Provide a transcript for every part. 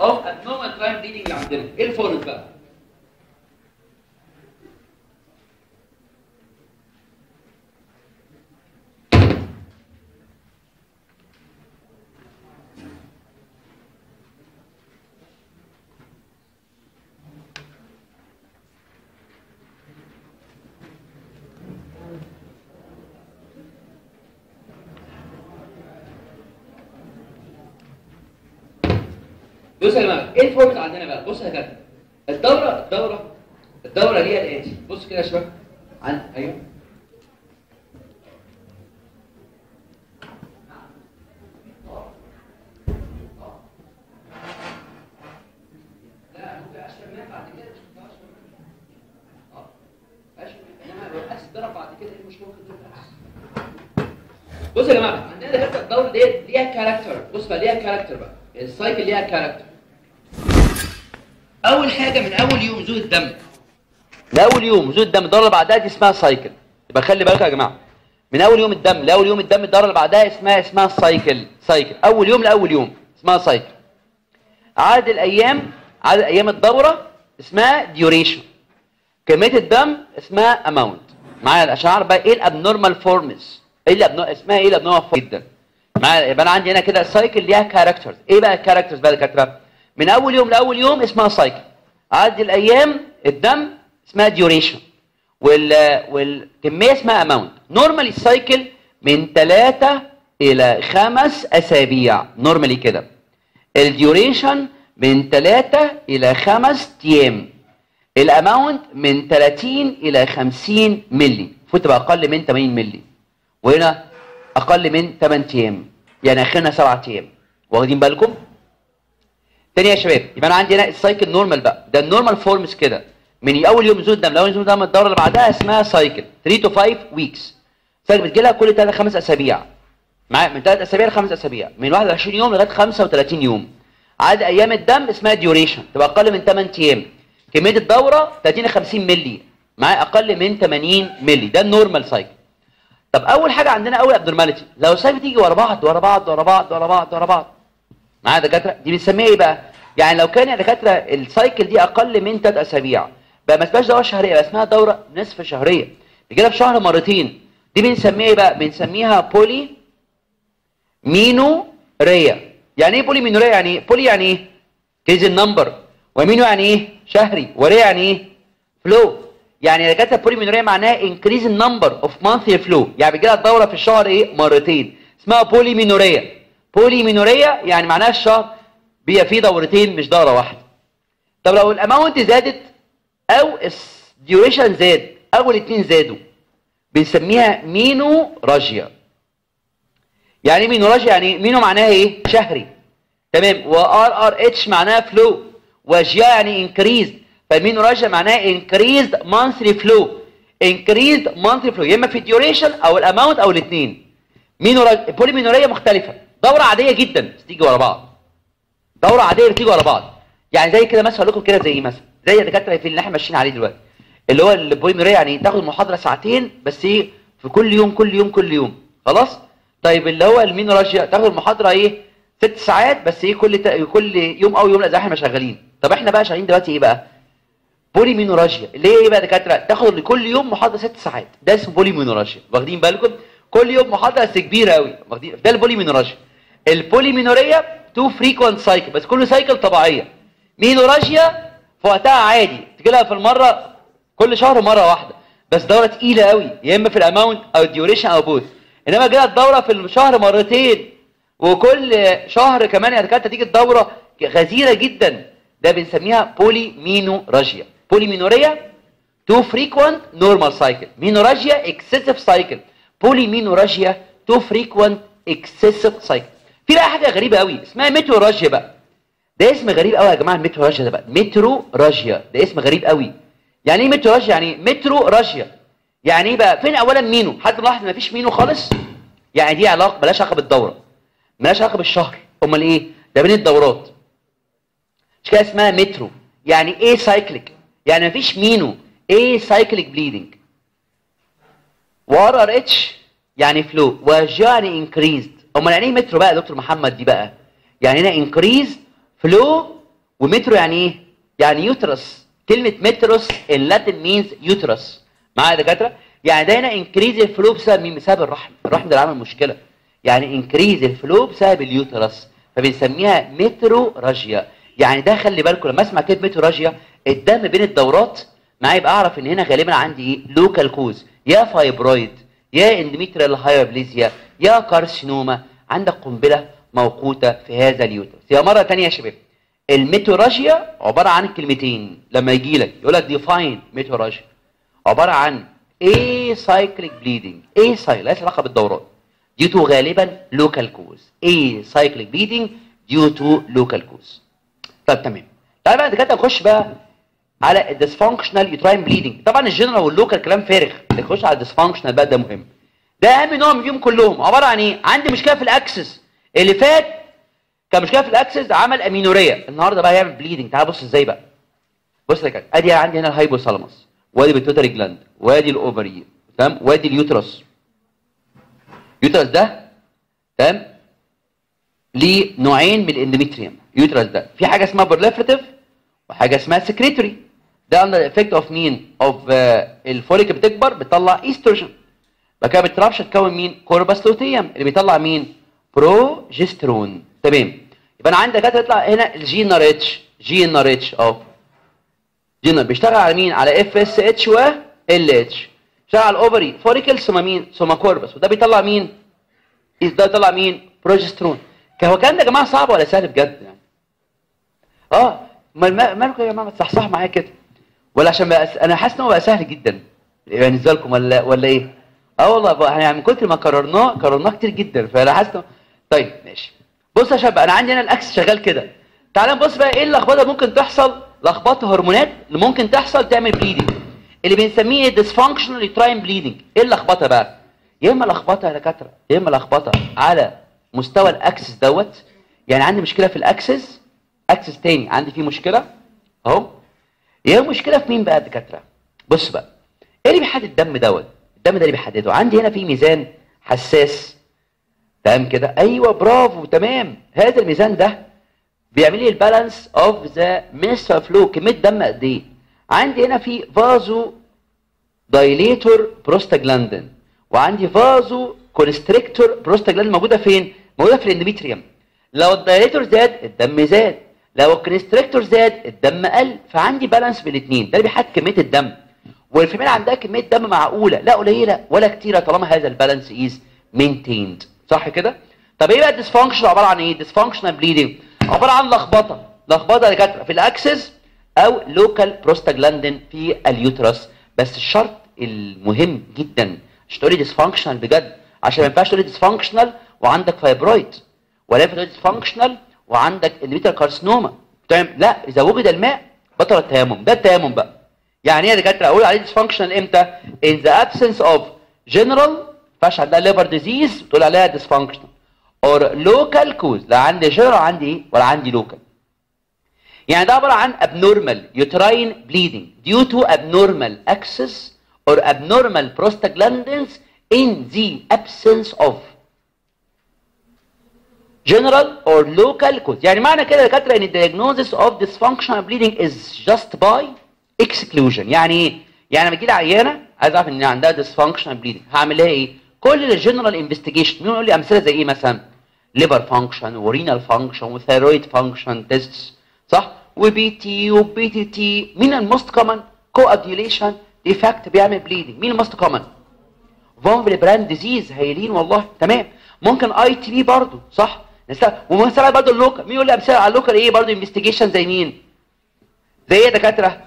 اوف abnormal time bleeding اللي عندنا ايه الفورمز بقى بص يا جماعه ايه الفورمز عندنا بقى بص يا كابتن الدوره الدوره الدوره ليها الاتي بص كده يا شباب عن ايوه لا ممكن اشرب منها بعد كده مش ممكن اشرب منها اه اشرب انما لو حاسس ضرب بعد كده ايه المشكله ممكن تبقى بص يا جماعه عندنا دكاتره الدوره ديت ليها كاركتر بص بقى ليها كاركتر بقى السايكل ليها كاركتر اول حاجه من اول يوم نزول الدم لاول يوم نزول الدم الدوره اللي بعدها دي اسمها سايكل يبقى خلي بالكم يا جماعه من اول يوم الدم لاول يوم الدم الدوره اللي بعدها اسمها اسمها سايكل سايكل اول يوم لاول يوم اسمها سايكل عدد الايام عدد ايام الدوره اسمها ديوريشن كميه الدم اسمها اماونت معايا عشان اعرف بقى ايه الابنورمال فورمز ايه الابنو اسمها ايه الابنورمال جدا معايا يبقى انا عندي هنا كده سايكل ليها كاركترز ايه بقى الكاركترز بقى الدكاتره من اول يوم لاول يوم اسمها سايكل عدد الايام الدم اسمها ديوريشن وال والكميه اسمها اماونت نورمالي السايكل من 3 الى 5 اسابيع نورمالي كده الديوريشن من 3 الى 5 ايام الاماونت من 30 الى 50 ملي المفروض تبقى اقل من 80 ملي وهنا اقل من 8 ايام يعني اخرنا 7 ايام واخدين بالكم تاني يا شباب يبقى انا عندي هنا السايكل نورمال بقى ده النورمال فورمز كده من اول يوم نزول الدم لاول نزول الدم الدوره اللي بعدها اسمها سايكل 3 تو 5 ويكس سايكل بتجي لها كل 3 5 اسابيع معايا من 3 اسابيع ل 5 اسابيع من 21 يوم لغايه 35 يوم عدد ايام الدم اسمها ديوريشن تبقى اقل من 8 ايام كميه الدوره 30 ل 50 مللي معايا اقل من 80 مللي ده النورمال سايكل طب اول حاجه عندنا اول ابنورماليتي لو السايكل تيجي ورا بعض ورا بعض ورا بعض ورا بعض ورا بعض معايا دكاتره دي بنسميها ايه بقى يعني لو كان يا دكاتره السايكل دي اقل من 3 اسابيع بقى ما اسمهاش دوره شهريه بقى اسمها دوره نصف شهريه بيجي لها في شهر مرتين دي بنسميها ايه بقى بنسميها بولي مينو ريا يعني ايه بولي مينو ريا يعني ايه بولي يعني ايه كيز النمبر ومينو يعني ايه شهري وريا يعني ايه فلو يعني يا دكاتره بولي مينو ريا معناها انكريز النمبر اوف مانثلي فلو يعني بيجي لها الدوره في الشهر ايه مرتين اسمها بولي مينوريا بولي مينوريا يعني معناها الشهر بيبقى فيه دورتين مش دوره واحده طب لو الاماونت زادت او الديوريشن زاد او الاثنين زادوا بنسميها مينو راجيا يعني ايه مينو راجيا يعني مينو معناها ايه شهري تمام وار ار اتش معناها فلو وجيا يعني انكريزد فالمينو راجيا معناها انكريزد مانثلي فلو انكريزد مانثلي فلو يا اما في الديوريشن او الاماونت او الاثنين مينو راجيا البوليمينوريه مختلفه دوره عاديه جدا بس تيجي ورا بعض دوره عاديه بتيجي ورا بعض يعني زي كده مثلا اقول لكم كده زي ايه مثلا زي الدكاتره في اللي احنا ماشيين عليه دلوقتي اللي هو البوليميريه يعني تاخد محاضره ساعتين بس ايه في كل يوم كل يوم كل يوم خلاص طيب اللي هو المينوراجيا تاخد محاضره ايه ست ساعات بس ايه كل تا... كل يوم او يوم لا زي احنا شغالين طب احنا بقى شغالين دلوقتي ايه بقى بولي مينوراجيا اللي هي ايه بقى دكاتره تاخد كل يوم محاضره ست ساعات ده اسمه بولي مينوراجيا واخدين بالكم كل يوم محاضره بس كبيره قوي واخدين ده البولي مينوراجيا البولي مينوريا تو فريكوانت سايكل بس كل سايكل طبيعيه مينوراجيا في وقتها عادي تجي لها في المره كل شهر مره واحده بس دوره تقيله قوي يا اما في الاماونت او الديوريشن او بوث انما جت الدوره في الشهر مرتين وكل شهر كمان يا دكاتره تيجي الدوره غزيره جدا ده بنسميها بولي مينوراجيا بولي مينوريا تو فريكوانت نورمال سايكل مينوراجيا اكسسيف سايكل بولي مينوراجيا تو فريكوانت اكسسيف سايكل في بقى حاجه غريبه قوي اسمها ميتروراجيا بقى ده اسم غريب قوي يا جماعه الميتروراجيا ده بقى ميتروراجيا ده اسم غريب قوي يعني ايه ميتروراجيا يعني متروراجيا يعني ايه بقى فين اولا مينو حد ملاحظ ما فيش مينو خالص يعني دي علاقه ملهاش علاقه بالدوره ملهاش علاقه بالشهر امال ايه ده بين الدورات مش كده اسمها مترو يعني ايه سايكليك يعني ما فيش مينو ايه سايكليك بليدنج وار ار اتش يعني فلو وجي يعني انكريزد امال يعني ايه مترو بقى يا دكتور محمد دي بقى يعني هنا انكريز فلو ومترو يعني ايه يعني يوترس كلمه متروس اللاتين مينز يوترس معايا يا دكاتره يعني ده هنا انكريز الفلو بسبب مين بسبب الرحم الرحم ده اللي عامل مشكله يعني انكريز الفلو بسبب اليوترس فبنسميها متروراجيا يعني ده خلي بالكم لما اسمع كلمه متروراجيا الدم بين الدورات معايا يبقى اعرف ان هنا غالبا عندي ايه لوكال كوز يا فايبرويد يا اندوميتريال هايبليزيا يا كارسينوما عندك قنبله موقوته في هذا اليوترس يا مره ثانيه يا شباب الميتوراجيا عباره عن كلمتين لما يجي لك يقول لك ديفاين ميتوراجيا عباره عن اي سايكليك بليدنج اي سايكل ليس علاقه بالدورات due to غالبا لوكال كوز اي سايكليك بليدنج due to لوكال كوز طب تمام تعالى بقى دكاتره نخش بقى على الديسفانكشنال يوتراين بليدنج طبعا الجنرال واللوكال كلام فارغ نخش على الديسفانكشنال بقى ده مهم ده اهم نوع فيهم كلهم عباره عن ايه عندي مشكله في الاكسس اللي فات كان مشكله في الاكسس عمل امينوريا النهارده بقى هيعمل بليدنج تعال بص ازاي بقى بص يا كده ادي عندي هنا الهايبوثالاموس وادي البيتوتري جلاند وادي الاوفري تمام وادي اليوترس اليوترس ده تمام ليه نوعين من الاندوميتريوم اليوترس ده في حاجه اسمها بروليفريتيف وحاجه اسمها سكريتوري ده اندر افكت اوف مين اوف الفوليك بتكبر بتطلع ايستروجين بعد كده بترابش تكون مين كوربس لوتيوم اللي بيطلع مين بروجسترون تمام يبقى انا عندي دكاتره يطلع هنا الجي ان ار اتش جي ان ار اتش اهو جي بيشتغل على مين على اف اس اتش و ال اتش بيشتغل على الاوفري فوريكل ثم مين ثم كوربس وده بيطلع مين ده بيطلع مين بروجسترون هو الكلام ده يا جماعه صعب ولا سهل بجد يعني اه ما مالكم يا جماعه ما تصحصح معايا كده ولا عشان بقى انا حاسس ان هو بقى سهل جدا بالنسبه لكم ولا ولا ايه اه والله بقى يعني من كتر ما كررناه كررناه كتير جدا فانا حاسس طيب ماشي بص يا شباب انا عندي هنا الاكس شغال كده تعال نبص بقى ايه اللخبطه ممكن تحصل لخبطه هرمونات اللي ممكن تحصل تعمل بليدنج اللي بنسميه ديسفانكشنال يوتراين بليدنج ايه اللخبطه بقى يا اما لخبطه يا دكاتره يا اما لخبطه على مستوى الاكسس دوت يعني عندي مشكله في الاكسس اكسس تاني عندي فيه مشكله اهو يا مشكله في مين بقى يا دكاتره بص بقى ايه اللي بيحدد الدم دوت الدم ده اللي بيحدده عندي هنا في ميزان حساس تمام كده ايوه برافو تمام هذا الميزان ده بيعمل لي البالانس اوف ذا ميس فلو كميه دم قد ايه عندي هنا في فازو دايليتور بروستاجلاندين وعندي فازو كونستريكتور بروستاجلاندين موجوده فين موجوده في الاندوميتريوم لو الدايليتور زاد الدم زاد لو الكونستريكتور زاد الدم قل فعندي بالانس بين الاثنين ده اللي بيحدد كميه الدم والفيميل عندها كميه دم معقوله لا قليله ولا كتيره طالما هذا البالانس از مينتيند صح كده طب ايه بقى الديسفانكشن عباره عن ايه ديسفانكشنال بليدنج عباره عن لخبطه لخبطه يا دكاتره في الاكسس او لوكال بروستاجلاندين في اليوترس بس الشرط المهم جدا مش تقولي ديسفانكشنال بجد عشان ما ينفعش تقولي ديسفانكشنال وعندك فايبرويد ولا ينفع تقولي ديسفانكشنال وعندك اندوميتريال كارسينوما تمام لا اذا وجد الماء بطل التيمم ده التيمم بقى يعني ايه يا دكاتره اقول عليه ديسفانكشنال امتى in the absence of general فاش عندها ليفر ديزيز تقول عليها ديسفانكشنال اور لوكال كوز لا عندي جنرال عندي ايه ولا عندي لوكال يعني ده عباره عن abnormal uterine bleeding due to abnormal access or abnormal prostaglandins in the absence of general or local cause يعني معنى كده يا دكاتره ان diagnosis of dysfunctional bleeding is just by exclusion يعني ايه يعني لما تجي لي عيانه عايز اعرف ان عندها dysfunctional bleeding هعمل لها ايه كل الجنرال انفستيجيشن مين يقول لي امثله زي ايه مثلا ليفر فانكشن ورينال فانكشن وثيرويد فانكشن تيست صح وبي تي وبي تي تي مين الموست كومن كواديوليشن ديفكت بيعمل بليدنج مين الموست كومن فون براند ديزيز هايلين والله تمام ممكن اي تي بي برضه صح ومثلا برضه اللوكال مين يقول لي امثله على اللوكال ايه برضه انفستيجيشن زي مين زي ايه يا دكاتره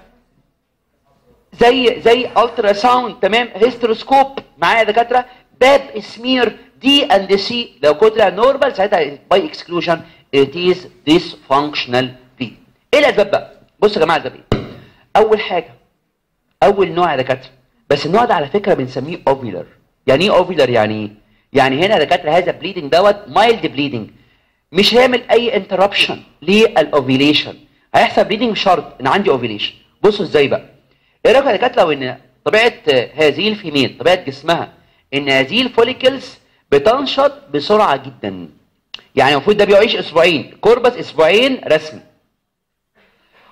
زي زي الترا ساوند تمام هيستروسكوب معايا يا دكاتره باب سمير دي اند سي لو كنت نورمال ساعتها باي اكسكلوجن ات از ديس فانكشنال بي ايه الاسباب بقى بصوا يا جماعه الاسباب ايه اول حاجه اول نوع يا دكاتره بس النوع ده على فكره بنسميه اوفيلر يعني ايه اوفيلر يعني ايه يعني هنا يا دكاتره هذا بليدنج دوت مايلد بليدنج مش هيعمل اي انتربشن للاوفيليشن هيحصل بليدنج بشرط ان عندي اوفيليشن بصوا ازاي بقى ايه رايك يا دكاتره لو ان طبيعه هذه الفيميل طبيعه جسمها ان هذه الفوليكلز بتنشط بسرعه جدا يعني المفروض ده بيعيش اسبوعين كوربس اسبوعين رسمي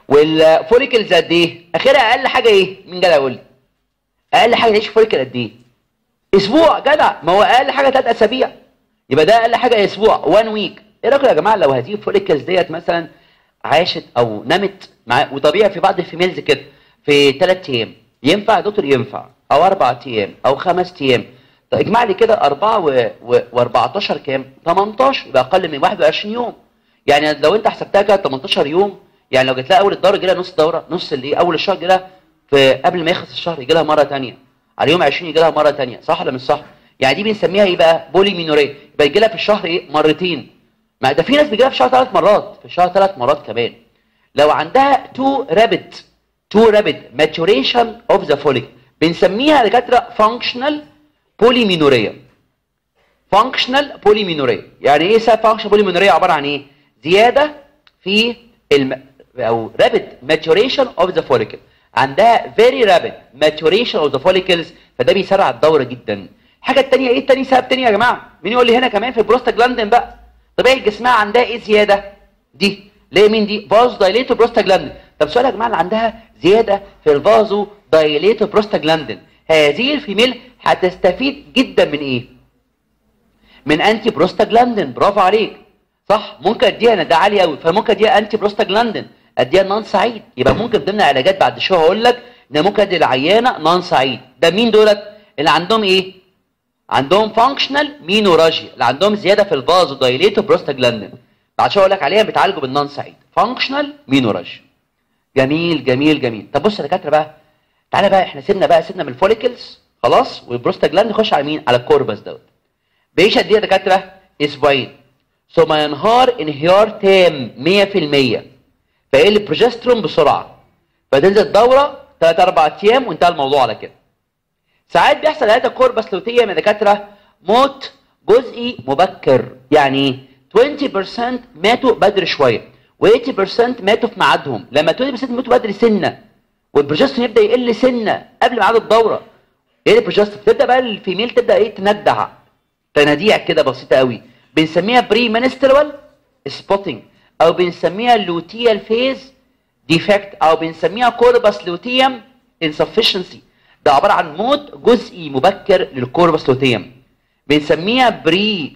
والفوليكلز قد ايه اخرها اقل حاجه ايه مين جدع يقول لي اقل حاجه تعيش فوليكل قد ايه اسبوع جدع ما هو اقل حاجه ثلاث اسابيع يبقى ده اقل حاجه اسبوع 1 ويك ايه رايكم يا جماعه لو هذه الفوليكلز ديت مثلا عاشت او نمت مع وطبيعي في بعض الفيميلز كده في ثلاث ايام ينفع يا دكتور ينفع او اربع ايام او خمس ايام طب اجمع لي كده 4 و, و... و14 كام 18 يبقى اقل من 21 يوم يعني لو انت حسبتها كده 18 يوم يعني لو جت لها اول الدوره يجي لها نص دوره نص اللي اول الشهر يجي لها في قبل ما يخلص الشهر يجي لها مره ثانيه على يوم 20 يجي لها مره ثانيه صح ولا مش صح يعني دي بنسميها ايه بقى بولي مينوريه يبقى يجي لها في الشهر ايه مرتين ما ده في ناس بيجي لها في الشهر ثلاث مرات في الشهر ثلاث مرات كمان لو عندها تو رابيد تو رابيد ماتوريشن اوف ذا فوليك بنسميها دكاتره فانكشنال بولي مينوريه فانكشنال بولي مينوريه يعني ايه سبب فانكشنال بولي مينوريه عباره عن ايه زياده في الم... او رابيد ماتوريشن اوف ذا فوليكل عندها فيري رابيد ماتوريشن اوف ذا فوليكلز فده بيسرع الدوره جدا الحاجه الثانيه ايه الثاني سبب تاني يا جماعه مين يقول لي هنا كمان في البروستاجلاندين بقى طبيعي جسمها عندها ايه زياده دي ليه مين دي فازو دايليتو بروستاجلاندين طب سؤال يا جماعه اللي عندها زياده في الفازو دايليتو بروستاجلاندين هذه الفيميل هتستفيد جدا من ايه من انتي بروستاجلاندين برافو عليك صح ممكن اديها انا ده عالي قوي فممكن اديها انتي بروستاجلاندين اديها نون سعيد يبقى ممكن ضمن علاجات بعد شويه هقول لك ان ممكن ادي العيانه نون سعيد ده مين دولت اللي عندهم ايه عندهم فانكشنال مينوراجيا اللي عندهم زياده في الفازو دايليتو بروستاجلاندين بعد شويه اقول لك عليها بيتعالجوا بالنون سعيد فانكشنال مينوراجيا جميل جميل جميل طب بص يا دكاتره بقى تعالى بقى احنا سيبنا بقى سيبنا من الفوليكلز خلاص والبروستاجلاند نخش على مين على الكوربس دوت بيعيش قد ايه يا دكاتره اسبوعين ثم ينهار انهيار تام 100% فيقل البروجسترون بسرعه فتنزل الدوره 3 4 ايام وانتهى الموضوع على كده ساعات بيحصل هذا كوربس لوتيه من دكاتره موت جزئي مبكر يعني 20% ماتوا بدري شويه و80% ماتوا في ميعادهم لما 20% ماتوا بدري سنه والبروجسترون يبدا يقل سنه قبل ميعاد الدوره ايه البروجسترون تبدا بقى الفيميل تبدا ايه تندع تناديع كده بسيطه قوي بنسميها بري منسترال سبوتنج او بنسميها لوتيال فيز ديفكت او بنسميها كوربس لوتيوم insufficiency ده عباره عن موت جزئي مبكر للكوربس لوتيوم بنسميها بري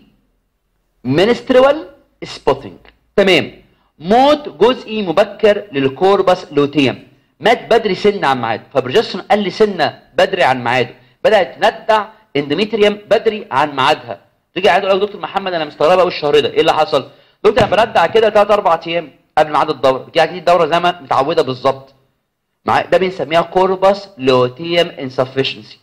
منسترال سبوتنج تمام موت جزئي مبكر للكوربس لوتيوم مات بدري سن عن ميعاده فبروجسترون قل سنه بدري عن ميعاده بدات تندع اندوميتريوم بدري عن ميعادها تيجي عيادة يقول دكتور محمد انا مستغربه قوي الشهر ده ايه اللي حصل دكتور انا بندع كده 3 4 ايام قبل ميعاد الدوره بتيجي عندي الدوره زي ما متعوده بالظبط مع ده بنسميها كوربس لوتيوم انسفشنسي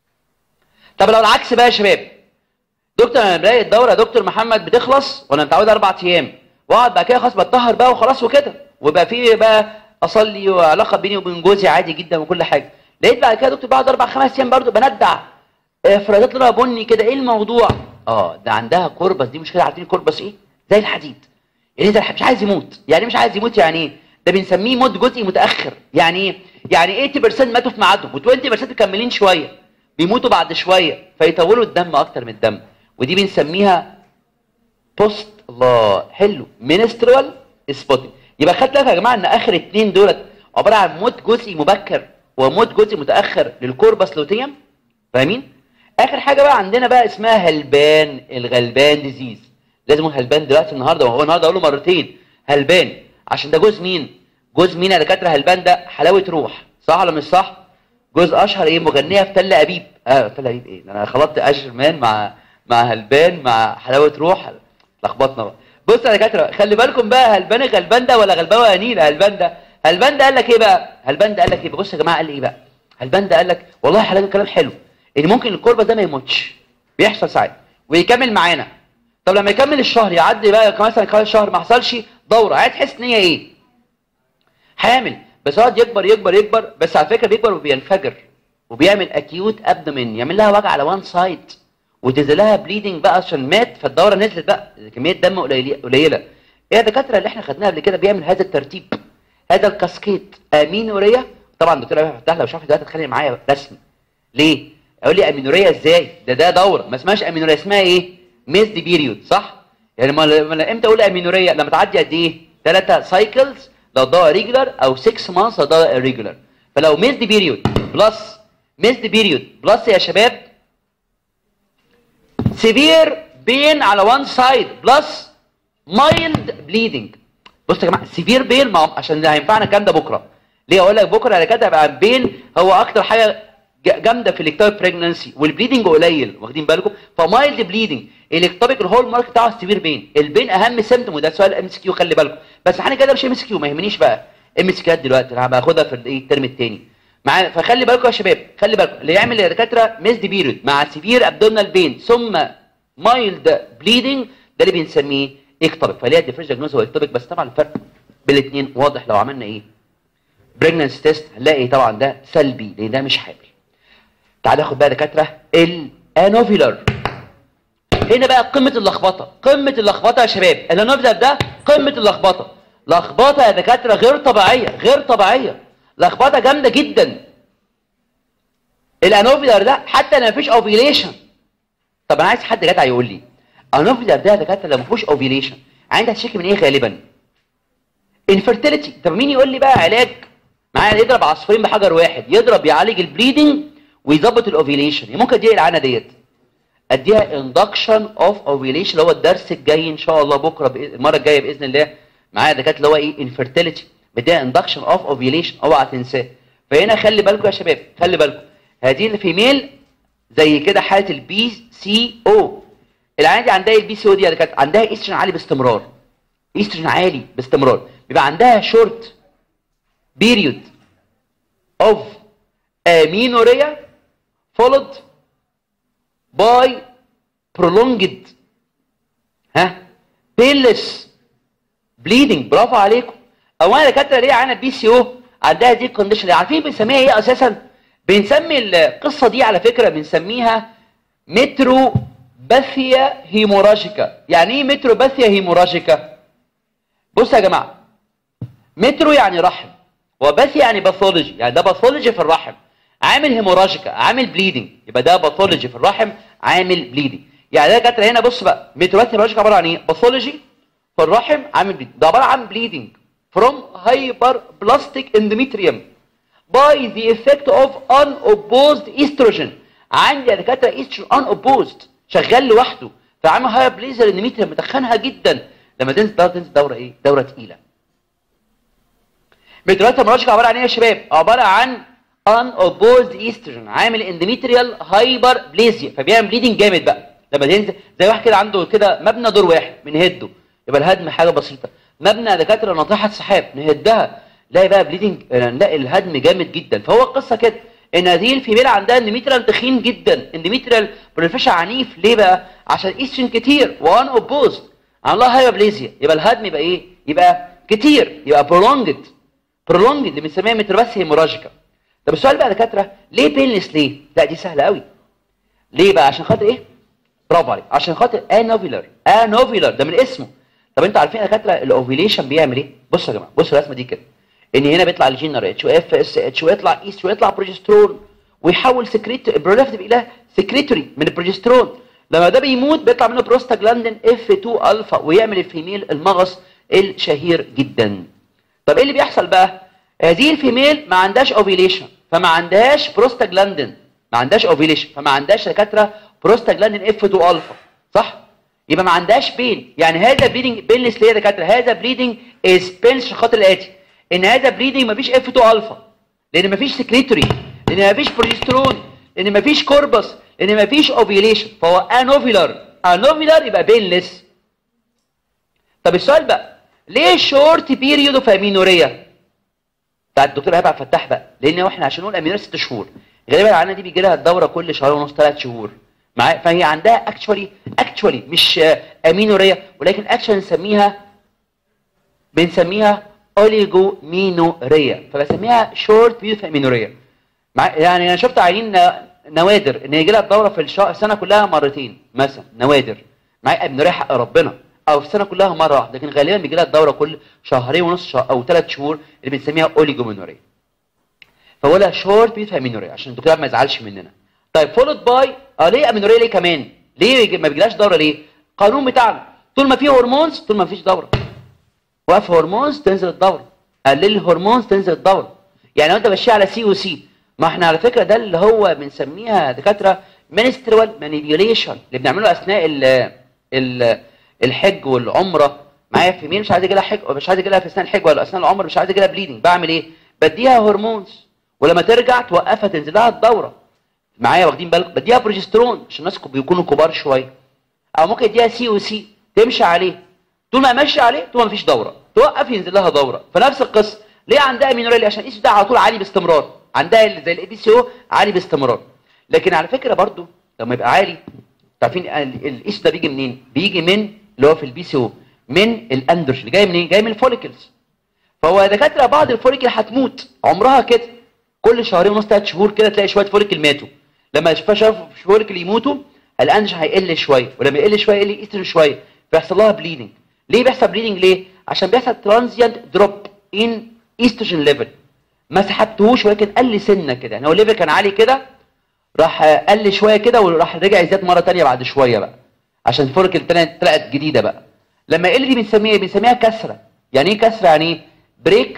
طب لو العكس بقى يا شباب دكتور انا بلاقي الدوره يا دكتور محمد بتخلص وانا متعود اربع ايام واقعد بعد كده خلاص بتطهر بقى وخلاص وكده ويبقى في بقى اصلي وعلاقه بيني وبين جوزي عادي جدا وكل حاجه لقيت بعد كده دكتور بعد اربع خمس ايام برضو بندع افرازات لونها بني كده ايه الموضوع اه ده عندها كوربس دي مشكله عارفين الكوربس ايه زي الحديد يعني ده مش عايز يموت يعني مش عايز يموت يعني ايه ده بنسميه موت جزئي متاخر يعني ايه يعني 80% ماتوا في ميعادهم و20% مكملين شويه بيموتوا بعد شويه فيطولوا الدم اكتر من الدم ودي بنسميها بوست الله حلو منسترال سبوتنج يبقى خدت بالك يا جماعه ان اخر اتنين دولت عباره عن موت جزئي مبكر وموت جزئي متاخر للكوربس لوتيوم فاهمين اخر حاجه بقى عندنا بقى اسمها هلبان الغلبان ديزيز لازم اقول هلبان دلوقتي النهارده وهو النهارده اقوله مرتين هلبان عشان ده جوز مين جوز مين يا دكاتره هلبان ده حلاوه روح صح ولا مش صح جوز اشهر ايه مغنيه في تل ابيب اه تل ابيب ايه انا خلطت اشهر مان مع مع هلبان مع حلاوه روح لخبطنا بقى بص يا دكاتره خلي بالكم بقى هلبان غلبان ده ولا غلبان وانين هلبان ده هلبان ده قال لك ايه بقى هلبان ده قال لك ايه بص يا جماعه قال ايه بقى هلبان ده قال لك والله حلاوه كلام حلو ان ممكن الكوربس ده ما يموتش بيحصل ساعات ويكمل معانا طب لما يكمل الشهر يعدي بقى مثلا كمان شهر ما حصلش دوره هتحس ان هي ايه حامل بس يقعد يكبر يكبر يكبر بس على فكره بيكبر وبينفجر وبيعمل اكيوت ابدومين يعمل لها وجع على وان سايد وتنزل لها بليدنج بقى عشان مات فالدوره نزلت بقى كميه دم قليله ايه الدكاتره اللي احنا خدناها قبل كده بيعمل هذا الترتيب هذا الكاسكيد امينوريا طبعا دكتور ابي فتح لو شافت دلوقتي تتخانق معايا رسمي ليه اقول لي امينوريا ازاي ده ده دوره ما اسمهاش امينوريا اسمها ايه ميس دي بيريود صح يعني ما امتى اقول امينوريا لما تعدي قد ايه ثلاثه سايكلز لو الدوره ريجولار او 6 مانثس لو الدوره ريجولار فلو ميزد بيريود بلس ميزد بيريود بلس يا شباب سيفير بين على وان سايد بلس مايلد بليدنج بص يا جماعه سيفير بين ما عشان هينفعنا الكلام ده بكره ليه اقول لك بكره انا كاتب عن بين هو اكتر حاجه جامده في الاكتوبيك بريجنانسي والبليدنج قليل واخدين بالكم فمايلد بليدنج الاكتوبيك الهول مارك بتاعه سيفير بين البين اهم سيمتوم وده سؤال ام اس كيو خلي بالكم بس احنا كده مش ام اس كيو ما يهمنيش بقى ام اس كيو دلوقتي انا باخدها في الايه الترم الثاني معانا فخلي بالكم يا شباب خلي بالكم اللي يعمل يا دكاتره ميزد بيريود مع سيفير ابدومينال بين ثم مايلد بليدنج ده اللي بنسميه اكتوبيك فليه الديفرنس دياجنوز هو اكتوبيك بس طبعا الفرق بين الاثنين واضح لو عملنا ايه بريجننس تيست هنلاقي طبعا ده سلبي لان ده مش حامل تعال ناخد بقى دكاتره الانوفيلر هنا بقى قمه اللخبطه قمه اللخبطه يا شباب الانوفيلر ده قمه اللخبطه لخبطه يا دكاتره غير طبيعيه غير طبيعيه لخبطه جامده جدا الانوفيلر ده حتى لو مفيش اوفيليشن طب انا عايز حد جدع يقول لي انوفيلر ده يا دكاتره لو مفيش اوفيليشن عندي هتشكي من ايه غالبا انفيرتيليتي طب مين يقول لي بقى علاج معايا يضرب عصفورين بحجر واحد يضرب يعالج البليدنج ويظبط الاوفيليشن ممكن اديها العانه ديت اديها اندكشن اوف اوفيليشن اللي هو الدرس الجاي ان شاء الله بكره بإ... المره الجايه باذن الله معايا دكاتره اللي هو ايه انفيرتيليتي بديها اندكشن اوف اوفيليشن اوعى تنساه فهنا خلي بالكم يا شباب خلي بالكم هذه الفيميل زي كده حاله البي سي او العيانه دي عندها البي سي او دي يا دكاتره عندها استروجين عالي باستمرار استروجين عالي باستمرار بيبقى عندها شورت بيريود اوف امينوريا followed by prolonged ها painless bleeding برافو عليكم اولا دكاتره ليه عندنا بي سي او عندها دي كونديشن عارفين بنسميها ايه اساسا بنسمي القصه دي على فكره بنسميها مترو باثيا هيموراجيكا يعني ايه مترو باثيا هيموراجيكا بصوا يا جماعه مترو يعني رحم وباثيا يعني باثولوجي يعني ده باثولوجي في الرحم عامل هيموراجيكا عامل بليدنج يبقى ده باثولوجي في الرحم عامل بليدنج يعني ده كانت هنا بص بقى ميتروباثي هيموراجيكا عباره عن ايه باثولوجي في الرحم عامل بليدنج ده عباره عن بليدنج from hyperplastic endometrium by the effect of unopposed estrogen عندي يا دكاتره estrogen unopposed شغال لوحده فعامل هايبر بليزر اندوميتريوم متخنها جدا لما تنزل دوره تنزل دوره ايه دوره تقيله ميتروباثي هيموراجيكا عباره عن ايه يا شباب عباره عن unopposed estrogen عامل اندوميتريال هايبر بليزيا فبيعمل بليدنج جامد بقى لما تنزل زي واحد كده عنده كده مبنى دور واحد بنهده يبقى الهدم حاجه بسيطه مبنى دكاتره ناطحه سحاب نهدها نلاقي بقى بليدنج نلاقي الهدم جامد جدا فهو القصه كده ان هذه الفيميل عندها اندوميتريال تخين جدا اندوميتريال بريفيشن عنيف ليه بقى عشان ايستروجين كتير وان اوبوزد عندها هايبر بليزيا يبقى الهدم يبقى ايه يبقى كتير يبقى prolonged prolonged اللي بنسميها مترباسي هيموراجيكا طب السؤال بقى يا دكاتره ليه بينلس ليه؟ لا دي سهله قوي. ليه بقى؟ عشان خاطر ايه؟ برافو عليك عشان خاطر انوفيلر انوفيلر ده من اسمه. طب انتوا عارفين يا دكاتره الاوفيليشن بيعمل ايه؟ بصوا يا جماعه بصوا الرسمه دي كده. ان هنا بيطلع الجينر اتش واف اس اتش ويطلع ايست ويطلع بروجسترون ويحول سكريت البروليفتيف الى سكريتوري من البروجسترون لما ده بيموت بيطلع منه بروستاجلاندين اف 2 الفا ويعمل الفيميل المغص الشهير جدا. طب ايه اللي بيحصل بقى؟ هذه الفيميل ما عندهاش اوفيليشن فما عندهاش بروستاجلاندين ما عندهاش اوفيليشن فما عندهاش دكاتره بروستاجلاندين اف 2 الفا صح يبقى ما عندهاش بين يعني هذا بليدنج بينلس ليه يا دكاتره هذا بليدنج از بينس عشان خاطر الاتي ان هذا بليدنج ما فيش اف 2 الفا لان ما فيش سكريتوري لان ما فيش بروجسترون لان ما فيش كوربس لان ما فيش اوفيليشن فهو انوفيلر انوفيلر يبقى بينلس طب السؤال بقى ليه شورت بيريود اوف امينوريا بتاع الدكتور هبه فتاح بقى لان احنا عشان نقول امينوريا ست شهور غالبا العيانه دي بيجي لها الدوره كل شهر ونص ثلاث شهور معايا فهي عندها اكشولي اكشولي مش امينوريا ولكن اكشن نسميها بنسميها اوليجومينوريا فبسميها شورت بيوث امينوريا يعني انا شفت عيانين نوادر ان يجي لها الدوره في الشهر السنه كلها مرتين مثلا نوادر معايا امينوريا حق ربنا او السنه كلها مره واحده لكن غالبا بيجي لها الدوره كل شهرين ونص شهر او ثلاث شهور اللي بنسميها اوليجومينوريا فولا شورت بيوث امينوريا عشان الدكتور ما يزعلش مننا طيب فولد باي اه ليه امينوريا ليه كمان ليه ما بيجيلهاش دوره ليه القانون بتاعنا طول ما في هرمونز طول ما فيش دوره وقف هرمونز تنزل الدوره قلل الهرمونز تنزل الدوره يعني لو انت ماشي على سي وسي ما احنا على فكره ده اللي هو بنسميها دكاتره منسترال مانيبيوليشن اللي بنعمله اثناء ال ال الحج والعمره معايا في مين مش عايز يجي لها حج مش عايز يجي لها في اثناء الحج ولا اثناء العمره مش عايز يجي لها بليدنج بعمل ايه بديها هرمونز ولما ترجع توقفها تنزل لها الدوره معايا واخدين بالكم بديها بروجسترون عشان الناس بيكونوا كبار شويه او ممكن اديها سي وسي تمشي عليه طول ما ماشي عليه طول ما مفيش دوره توقف ينزل لها دوره فنفس القصه ليه عندها مينورالي عشان الايس ده على طول عالي باستمرار عندها زي الاي بي سي او عالي باستمرار لكن على فكره برضو لما يبقى عالي عارفين الايس ده بيجي منين بيجي من اللي هو في البي سي او من الاندروجين جاي منين جاي من الفوليكلز فهو دكاتره بعض الفوليكل هتموت عمرها كده كل شهرين ونص ثلاث شهور كده تلاقي شويه فوليكل ماتوا لما شاف فوليكل يموتوا الانج هيقل شويه ولما يقل شويه يقل ايستروجين شويه فيحصل لها بليدنج ليه بيحصل بليدنج ليه عشان بيحصل ترانزيانت دروب ان ايستروجين ليفل ما سحبتهوش ولكن قل سنه كده يعني هو الليفل كان عالي كده راح قل شويه كده وراح رجع يزداد مره ثانيه بعد شويه بقى عشان الفوليكل طلعت جديده بقى لما يقل دي بنسميها ايه بنسميها كسره يعني ايه كسره يعني ايه بريك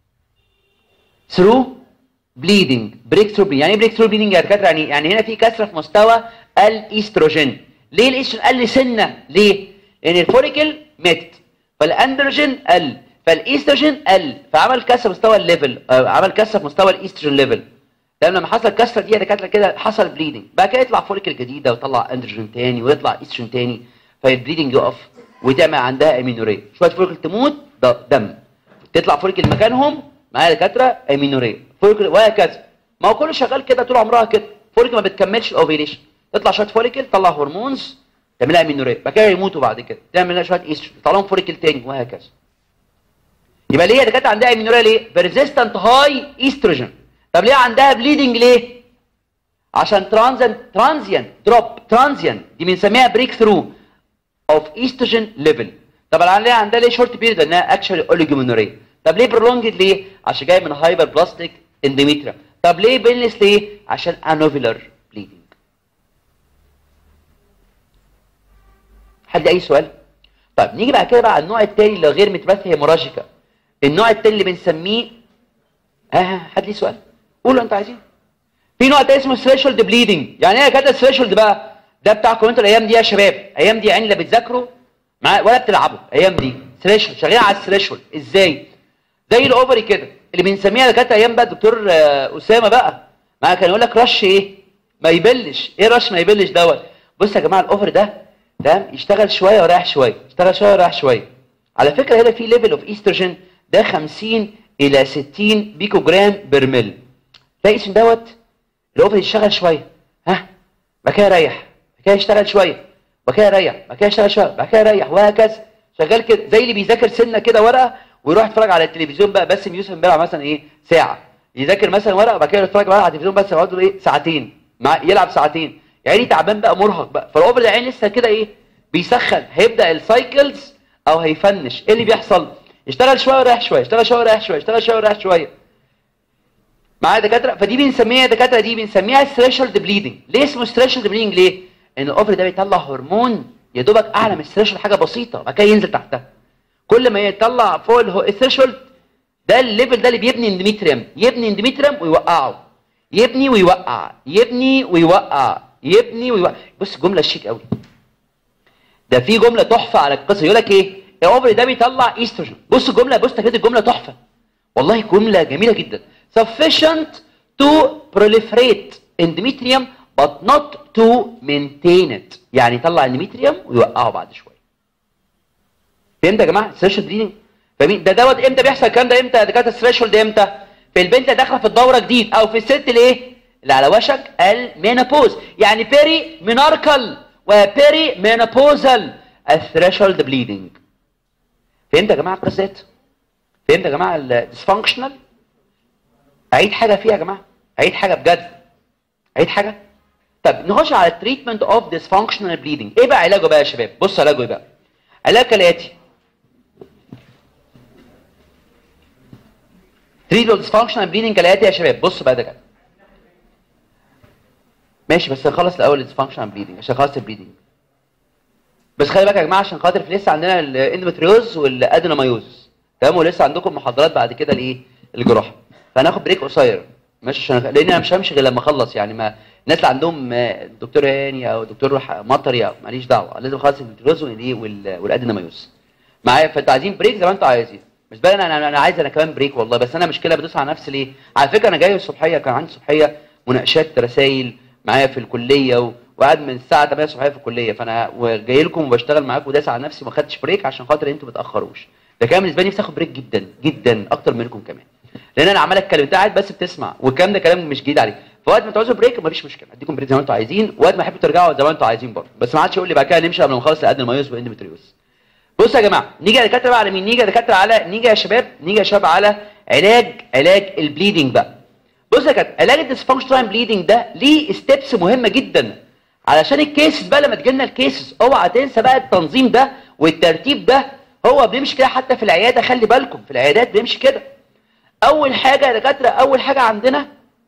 ثرو بليدنج بريك ثرو بليدنج يعني ايه بريك ثرو بليدنج يا دكاتره يعني يعني هنا في كسره في مستوى الايستروجين ليه الايستروجين قل سنه ليه لان الفوليكل ماتت فالاندروجين قل فالايستروجين قل فعمل كسره في مستوى الليفل عمل كسره في مستوى الايستروجين ليفل لان لما حصل كسره دي يا دكاتره كده حصل بليدنج بعد كده يطلع فوليكل جديده ويطلع اندروجين تاني ويطلع ايستروجين تاني فالبليدنج يقف وتعمل عندها امينوريه شويه فوليكل تموت دم تطلع فوليكل مكانهم معايا دكاتره امينوريه فوليكل وهكذا ما هو كله شغال كده طول عمرها كده فوليكل ما بتكملش الاوفيليشن تطلع شويه فوليكل تطلع هرمونز تعملها امينوريه بعد كده يموتوا بعد كده تعمل لها شويه ايستروجين يطلع لهم فوليكل تاني وهكذا يبقى ليه دكاتره عندها امينوريه ليه بيرزيستنت هاي ايستروجين طب ليه عندها بليدنج ليه عشان ترانزيانت ترانزيانت دروب ترانزيانت دي بنسميها بريك ثرو اوف ايستروجين ليفل طب ليه عندها ليه شورت بيريد لانها اكشولي اوليجومينوريا طب ليه برولونجد ليه عشان جاي من هايبر بلاستيك اندوميتريا طب ليه بيلنس ليه عشان انوفيلر بليدنج حد اي سؤال طيب نيجي بعد كده بقى على النوع الثاني اللي غير متمثل هيموراجيكا النوع الثاني اللي بنسميه ها حد ليه سؤال قولوا انت عايزين في نوع تاني اسمه ثريشولد بليدنج يعني ايه كده الثريشولد بقى ده بتاعكم انتوا الايام دي يا شباب ايام دي يعني لا بتذاكروا مع ولا بتلعبوا ايام دي ثريشولد شغالين على الثريشولد ازاي زي الاوفري كده اللي بنسميها كانت ايام بقى الدكتور اسامه بقى ما كان يقول لك رش ايه ما يبلش ايه رش ما يبلش دوت بص يا جماعه الاوفر ده ده يشتغل شويه ويريح شويه يشتغل شويه ويريح شويه على فكره هنا في ليفل اوف ايستروجين ده 50 الى 60 بيكو جرام برميل تلاقي اسم دوت الاوفر يشتغل شويه ها بعد كده يريح بعد كده يشتغل شويه بعد كده يريح بعد كده يشتغل شويه بعد كده يريح وهكذا شغال كده زي اللي بيذاكر سنه كده ورقه ويروح يتفرج على التلفزيون بقى باسم يوسف امبارح مثلا ايه ساعه يذاكر مثلا ورقه وبعد كده يتفرج بقى على التلفزيون بس يقعد ايه ساعتين مع يلعب ساعتين يعني تعبان بقى مرهق بقى فالاوفر ده عين لسه كده ايه بيسخن هيبدا السايكلز او هيفنش ايه اللي بيحصل يشتغل شويه ويريح شويه يشتغل شويه ويريح شويه يشتغل شويه ويريح شويه معايا دكاتره فدي بنسميها دكاتره دي بنسميها ثريشولد بليدنج ليه اسمه ثريشولد بليدنج ليه ان الاوفر ده بيطلع هرمون يا دوبك اعلى من الثريشولد حاجه بسيطه بعد كده ينزل تحتها كل ما يطلع فوق الثريشولد ده الليفل ده اللي بيبني اندوميتريم يبني اندوميتريم ويوقعه يبني ويوقع يبني ويوقع يبني ويوقع بص جمله شيك قوي ده في جمله تحفه على القصه يقول لك ايه الاوفر ده بيطلع ايستروجين بص الجمله بص كده الجمله تحفه والله جمله جميله جدا sufficient to proliferate endometrium but not to maintain it يعني يطلع اندوميتريوم ويوقعه بعد شويه فهمت يا جماعه الثريشولد دي فاهمين ده دوت امتى بيحصل الكلام ده امتى ده كانت الثريشولد امتى في البنت اللي داخله في الدوره جديد او في الست الايه اللي على وشك المينوبوز يعني بيري ميناركل وبيري مينوبوزال الثريشولد بليدنج فهمت يا جماعه القصه فهمت يا جماعه الديسفانكشنال اعيد حاجه فيها يا جماعه اعيد حاجه بجد اعيد حاجه طب نخش على التريتمنت اوف ديسفانكشنال بليدنج ايه بقى علاجه بقى يا شباب بص علاجه ايه بقى علاج كالاتي تريتمنت ديسفانكشنال بليدنج كالاتي يا شباب بصوا بقى ده كده ماشي بس نخلص الاول الديسفانكشنال بليدنج عشان خلص البليدنج بس خلي بالك يا جماعه عشان خاطر في لسه عندنا الاندومتريوز والادينومايوز تمام ولسه عندكم محاضرات بعد كده لايه الجراحه فهناخد بريك قصير مش عشان لان انا مش همشي غير لما اخلص يعني ما الناس اللي عندهم آه، دكتور هاني او دكتور ح- مطري أو ماليش دعوه لازم اخلص الفيتروز والايه وال- والاديناميوس معايا فانتوا عايزين بريك زي ما انتوا عايزين بالنسبه لي انا انا أنا عايز انا كمان بريك والله بس انا مشكله بدوس على نفسي ليه على فكره انا جاي الصبحيه كان عندي الصبحيه مناقشات رسائل معايا في الكليه و... وقاعد من الساعه 8 الصبحيه في الكليه فانا وجاي لكم وبشتغل معاكم وداس على نفسي وما خدتش بريك عشان خاطر انتوا ما تاخروش ده كان بالنسبه لي نفسي اخد بريك جدا جدا اكتر منكم كمان لان انا عمال اتكلم انت قاعد بس بتسمع والكلام ده كلام مش جديد عليك فوقت ما تعوزوا بريك مفيش مشكله اديكم بريك زي ما انتوا عايزين وقت ما تحبوا ترجعوا زي ما انتوا عايزين برضه بس ما عادش يقول لي بعد كده نمشي قبل ما نخلص الادن المايوس والاندوميتريوس بصوا يا جماعه نيجي يا دكاتره بقى على مين نيجي يا دكاتره على نيجي يا شباب نيجي يا شباب على علاج علاج البليدنج بقى بص يا دكاتره علاج الديسفانكشنال بليدنج ده ليه ستيبس مهمه جدا علشان الكيسز بقى لما تجي لنا الكيسز اوعى تنسى بقى التنظيم ده والترتيب ده هو بيمشي كده حتى في العياده خلي بالكم في العيادات بيمشي كده اول حاجه يا دكاتره اول حاجه عندنا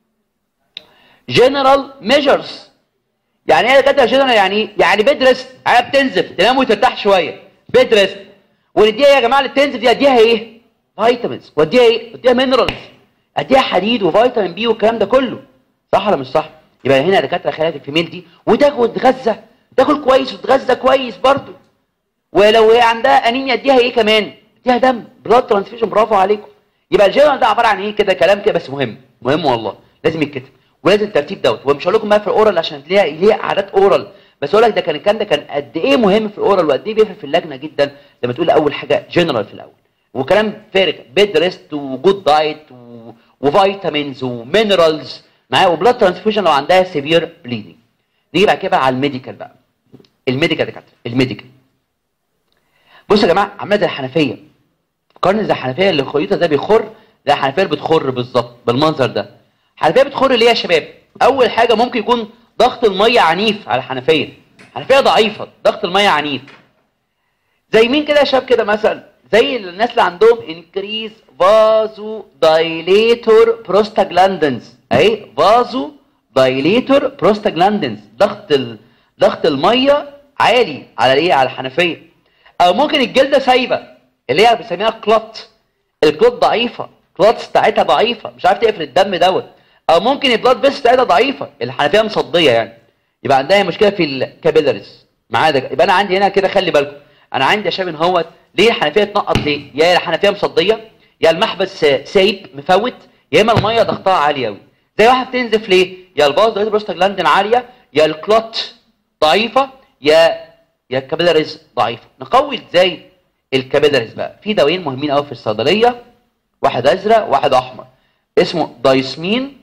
جنرال ميجرز يعني ايه يا دكاتره جنرال يعني ايه يعني بيد ريست عيال بتنزف تنام وترتاح شويه بيد ريست ونديها يا جماعه اللي بتنزف دي اديها ايه فيتامينز واديها ايه اديها مينرالز اديها حديد وفيتامين بي والكلام ده كله صح ولا مش صح يبقى هنا يا دكاتره خلايا الفيميل دي وتاكل وتتغذى تاكل كويس وتتغذى كويس برضه ولو هي عندها انيميا اديها ايه كمان اديها دم بلاد ترانسفيوجن برافو عليكم يبقى الجنرال ده عباره عن ايه كده كلام كده بس مهم مهم والله لازم يتكتب ولازم الترتيب دوت ومش هقول لكم بقى في الاورال عشان ليها ليها عادات اورال بس اقول لك ده كان الكلام ده كان قد ايه مهم في الاورال وقد ايه بيفرق في اللجنه جدا لما تقول اول حاجه جنرال في الاول وكلام فارغ بيد ريست وجود دايت و... وفيتامينز ومينرالز معايا وبلاد ترانسفيوجن لو عندها سيفير بليدنج نيجي بعد كده بقى على الميديكال بقى الميديكال دكاتره الميديكال بصوا يا جماعه عامله زي الحنفيه قارن زي الحنفيه اللي خيوطها ده بيخر زي الحنفيه اللي بتخر بالظبط بالمنظر ده الحنفيه بتخر ليه يا شباب اول حاجه ممكن يكون ضغط الميه عنيف على الحنفيه الحنفيه ضعيفه ضغط الميه عنيف زي مين كده يا شباب كده مثلا زي الناس اللي عندهم انكريز فازو دايليتور بروستاجلاندنز اهي فازو دايليتور بروستاجلاندنز ضغط ال... ضغط الميه عالي على ايه على الحنفيه او ممكن الجلده سايبه اللي هي بنسميها كلوت الكلوت ضعيفه كلوتس بتاعتها ضعيفه مش عارف تقفل الدم دوت او ممكن البلاد بيس بتاعتها ضعيفه الحنفيه مصديه يعني يبقى عندها مشكله في الكابيلاريز معايا ده يبقى انا عندي هنا كده خلي بالكم انا عندي يا شباب هوت ليه الحنفيه تنقط ليه يا الحنفيه مصديه يا المحبس سايب مفوت يا اما الميه ضغطها عالي قوي زي واحد بتنزف ليه يا الباز ده بروستاجلاندين عاليه يا الكلوت ضعيفه يا يا الكابيلاريز ضعيفه نقوي ازاي الكابيلاريز بقى في دوايين مهمين قوي في الصيدليه واحد ازرق واحد احمر اسمه دايسمين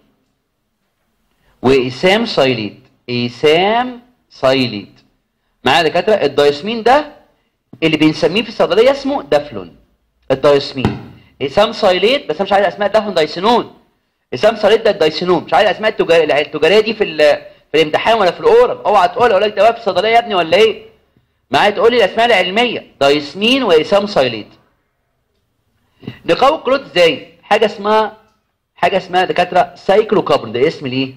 وإيسام سايليت إيسام سايليت معايا يا دكاتره الدايسمين ده اللي بنسميه في الصيدليه اسمه دافلون الدايسمين إيسام سايليت بس انا مش عارف اسماء دافلون دايسينون إيسام سايليت ده الدايسينون مش عارف الاسماء التجاريه التجاريه دي في ال- في الامتحان ولا في الاورال اوعى تقول اقول لك ده في الصيدليه يا ابني ولا ايه معايا تقول لي الاسماء العلميه دايسمين وإيسام سايليت نقوي الكلوت ازاي حاجه اسمها حاجه اسمها دكاتره سايكلوكابرون ده اسم ليه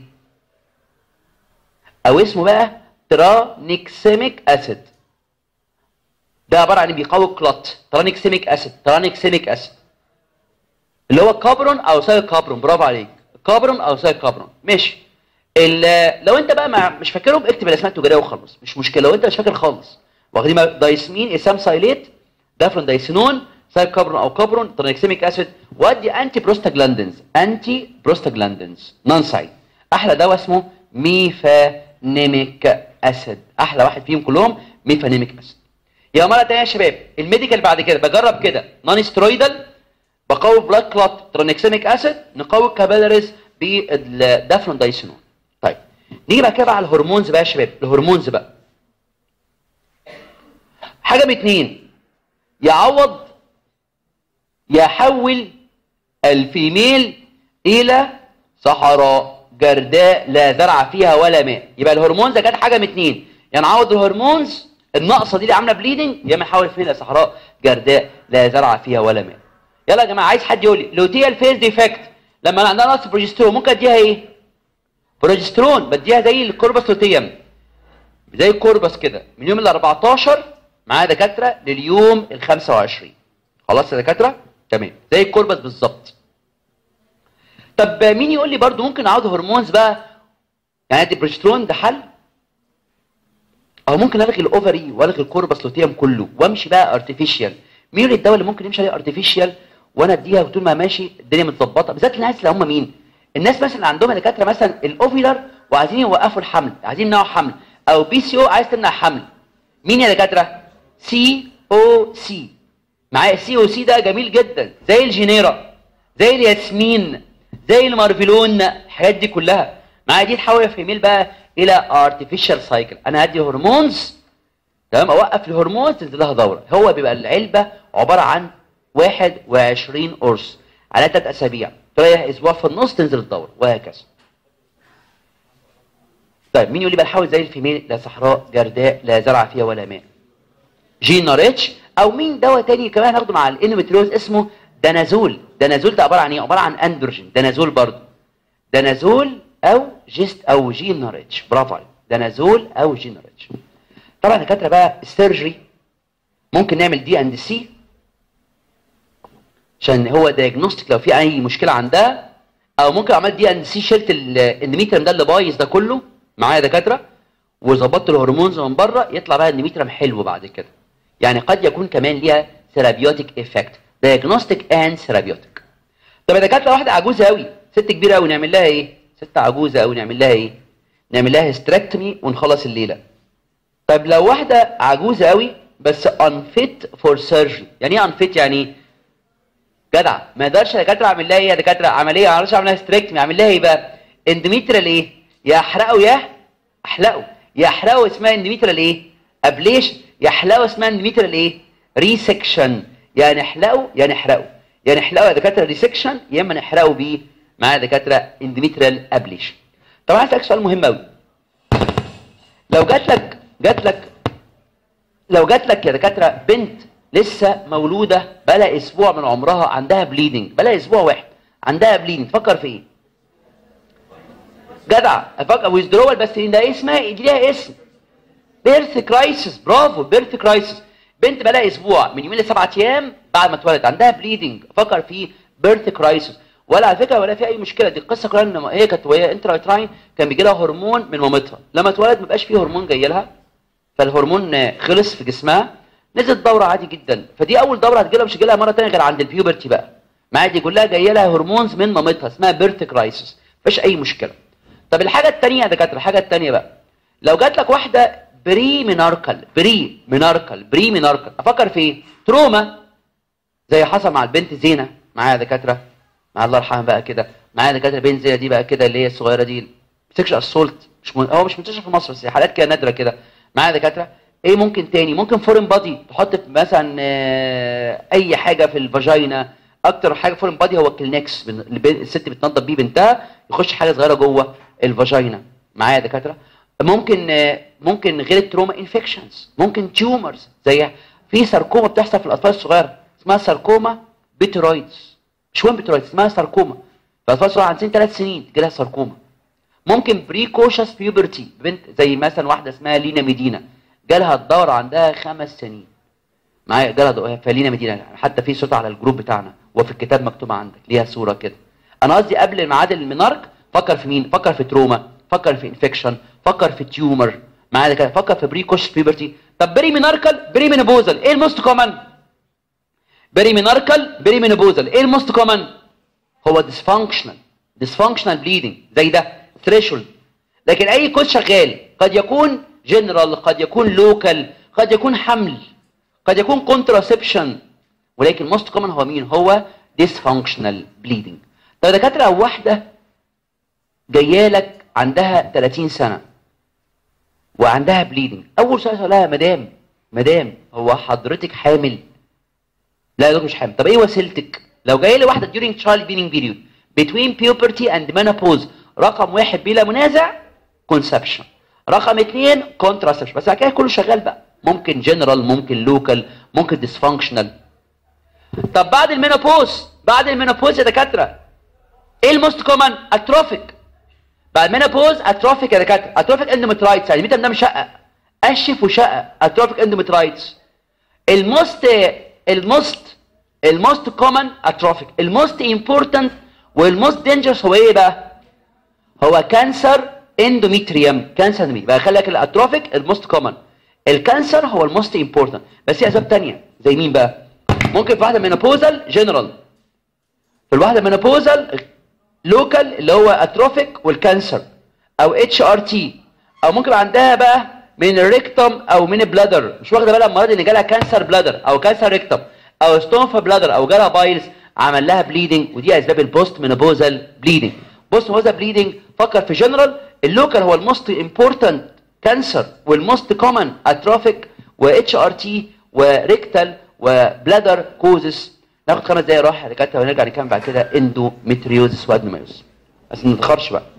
او اسمه بقى ترانيكسيميك اسيد ده عباره عن إيه؟ بيقوي الكلوت ترانيكسيميك اسيد ترانيكسيميك اسيد اللي هو كابرون او سايكابرون برافو عليك كابرون او سايكابرون ماشي ال- لو انت بقى مع مش فاكرهم اكتب الاسماء التجاريه وخلص مش مشكله لو انت مش فاكر خالص واخدين بالك؟ دايسمين اسام سايليت دافرون دايسينون سايكابرون او كابرون ترانيكسيميك اسيد وادي انتي بروستاجلاندينز انتي بروستاجلاندينز نون سايد احلى دواء اسمه ميفانيميك اسيد احلى واحد فيهم كلهم ميفانيميك اسيد يا مره تانية يا شباب الميديكال بعد كده بجرب كده نون سترويدال بقوي بلاك كلوت ترانيكسيميك اسيد نقوي الكابيلاريز بالدافلون دايسينون طيب نيجي بقى كده بقى على الهرمونز بقى يا شباب الهرمونز بقى حاجه من اتنين يعوض يحول الفيميل الى صحراء جرداء لا زرع فيها ولا ماء يبقى الهرمونز كانت حاجه من اتنين يا نعوض الهرمونز الناقصه دي اللي عامله بليدنج يا اما نحول الفيميل الى صحراء جرداء لا زرع فيها ولا ماء يلا يا جماعه عايز حد يقول لي لوتيال فيز ديفكت لما انا عندها نقص بروجسترون ممكن اديها ايه بروجسترون بديها زي الكوربس لوتيوم زي الكوربس كده من يوم ال 14 معايا دكاتره لليوم ال 25 خلاص يا دكاتره تمام زي الكوربس بالظبط طب مين يقول لي برضو ممكن اعوض هرمونز بقى يعني البروجسترون ده حل او ممكن الغي الاوفري والغي الكوربس لوتيوم كله وامشي بقى ارتفيشال مين اللي الدواء اللي ممكن يمشي عليه ارتفيشال وانا اديها طول ما ماشي الدنيا متظبطه بالذات الناس اللي هم مين الناس مثلا اللي عندهم دكاتره مثلا الاوفيلر وعايزين يوقفوا الحمل عايزين يمنعوا حمل او بي سي او عايز تمنع حمل مين يا دكاتره سي او سي معايا سي او سي ده جميل جدا زي الجينيرا زي الياسمين زي المارفلون الحاجات دي كلها معايا دي تحول في ميل بقى الى ارتفيشال سايكل انا هدي هرمونز تمام اوقف الهرمونز تنزل لها دوره هو بيبقى العلبه عباره عن 21 قرص على ثلاث اسابيع تريح اسبوع في النص تنزل الدوره وهكذا طيب مين يقول لي بقى نحاول زي الفيميل لا صحراء جرداء لا زرع فيها ولا ماء جينا ريتش او مين دواء تاني كمان هناخده مع الانومتريوز اسمه دانازول دانازول ده عباره عن ايه عباره عن اندروجين دانازول برضه دانازول او جيست او جينا ريتش برافو عليك دانازول او جينا ريتش طبعا دكاتره بقى السيرجري ممكن نعمل دي اند سي عشان هو دايجنوستيك لو في اي مشكله عندها او ممكن عملت دي اند سي شلت الاندوميتريم ده اللي بايظ ده كله معايا دكاتره وظبطت الهرمونز من بره يطلع بقى الاندوميتريم حلو بعد كده يعني قد يكون كمان ليها ثيرابيوتيك افكت دايجنوستيك اند ثيرابيوتيك طب يا دكاتره واحده عجوزه قوي ست كبيره قوي نعمل لها ايه ست عجوزه قوي نعمل لها ايه نعمل لها هيستريكتومي ونخلص الليله طب لو واحده عجوزه قوي بس unfit for surgery يعني ايه unfit يعني جدع ما يقدرش يا دكاتره اعمل لها ايه يا دكاتره عمليه ما اعرفش اعمل لها هيستريكتومي اعمل لها ايه بقى اندوميتريال ايه يا احرقه يا احلقه يا احرقه اسمها اندوميتريال ايه ابليشن يا احلقه اسمها اندوميتريال ايه ريسكشن يعني نحلقه يا نحرقه يا نحلقه يا دكاتره ريسكشن يا اما نحرقه بيه معايا دكاتره اندوميتريال ابليشن طب عايز اسالك سؤال مهم قوي لو جات لك جات لك لو جات لك يا دكاتره بنت لسه مولوده بقى اسبوع من عمرها عندها بليدنج بقى اسبوع واحد عندها بليدنج تفكر في ايه جدع افكر ويزدرول بس ده إيه اسمها إيه؟ دي ليها اسم بيرث كرايسيس برافو بيرث كرايسيس بنت بقى اسبوع من يومين لسبعة ايام بعد ما اتولد عندها بليدنج فكر في بيرث كرايسيس ولا على فكره ولا في اي مشكله دي القصه كلها ان هي كانت وهي انترايتراين كان بيجي لها هرمون من مامتها لما اتولد ما بقاش فيه هرمون جاي لها فالهرمون خلص في جسمها نزلت دوره عادي جدا فدي اول دوره هتجي لها مش هتجي لها مره ثانيه غير عند البيوبرتي بقى ما دي كلها جايه لها هرمونز من مامتها اسمها بيرث كرايسيس مفيش اي مشكله طب الحاجه الثانيه يا دكاتره الحاجه الثانيه بقى لو جات لك واحده بري ميناركل بري ميناركل بري ميناركل افكر في ايه تروما زي حصل مع البنت زينه معايا دكاتره مع الله يرحمها بقى كده معايا دكاتره بنت زينه دي بقى كده اللي هي الصغيره دي سكشوال اسولت مش من... هو مش منتشر في مصر بس حالات كده نادره كده معايا دكاتره ايه ممكن تاني ممكن فورين بادي تحط في مثلا اي حاجه في الفاجينا اكتر حاجه فورين بادي هو الكلينكس الست بتنظف بيه بنتها يخش حاجه صغيره جوه الفاجينا معايا دكاتره ممكن ممكن غير التروما انفكشنز ممكن تيومرز زي في ساركوما بتحصل في الاطفال الصغيره اسمها ساركوما بيترويدز مش وين بيترويدز اسمها ساركوما الاطفال الصغيره عند سن ثلاث سنين تجي لها ساركوما ممكن بريكوشس بيوبرتي بنت زي مثلا واحده اسمها لينا ميدينا جالها الدورة عندها خمس سنين معايا جالها فلينا مدينة حتى في صوت على الجروب بتاعنا وفي الكتاب مكتوب عندك ليها صورة كده انا قصدي قبل ميعاد المنارك فكر في مين فكر في تروما فكر في انفكشن فكر في تيومر معايا كده فكر في بريكوش بيبرتي طب بري ميناركل بري مينوبوزل ايه الموست كومن بري ميناركل بري مينوبوزل ايه الموست كومن هو ديسفانكشنال ديسفانكشنال بليدنج زي ده ثريشولد لكن اي كوز شغال قد يكون جنرال قد يكون لوكال قد يكون حمل قد يكون كونتراسبشن ولكن موست كومن هو مين هو ديسفانكشنال بليدنج طب دكاتره واحده جايه لك عندها 30 سنه وعندها بليدنج اول سؤال سؤالها مدام مدام هو حضرتك حامل لا يا دكتور مش حامل طب ايه وسيلتك لو جايه لي واحده during child beginning period between puberty and menopause رقم واحد بلا منازع conception رقم اثنين كونتراسبشن بس كده كله شغال بقى ممكن جنرال ممكن لوكال ممكن ديسفانكشنال طب بعد المينوبوز بعد المينوبوز يا دكاتره ايه الموست كومن اتروفيك بعد المينوبوز اتروفيك يا دكاتره اتروفيك اندومترايتس يعني الميتم ده مشقق اشف وشقق اتروفيك اندومترايتس الموست الموست الموست كومن اتروفيك الموست امبورتنت والموست دينجرس هو ايه بقى هو كانسر اندوميتريوم كانسر اندوميتريوم بقى خلي لك الاتروفيك الموست كومن الكانسر هو الموست امبورتنت بس في اسباب تانية زي مين بقى ممكن في واحده مينوبوزال جنرال في الواحده مينوبوزال لوكال اللي هو اتروفيك والكانسر او اتش ار تي او ممكن يبقى عندها بقى من الريكتوم او من البلادر مش واخده بالها المرض اللي جالها كانسر بلادر او كانسر ريكتوم او ستون في بلادر او جالها بايلز عمل لها بليدنج ودي اسباب البوست مينوبوزال بليدنج بوست مينوبوزال بليدنج فكر في جنرال اللوكال هو الموست امبورتنت كانسر والموست كومن اتروفيك واتش ار تي وريكتال وبلادر كوزس ناخد خمس دقايق راحه يا دكاتره ونرجع نكمل بعد كده اندوميتريوزس وادنوميوز بس ما نتاخرش بقى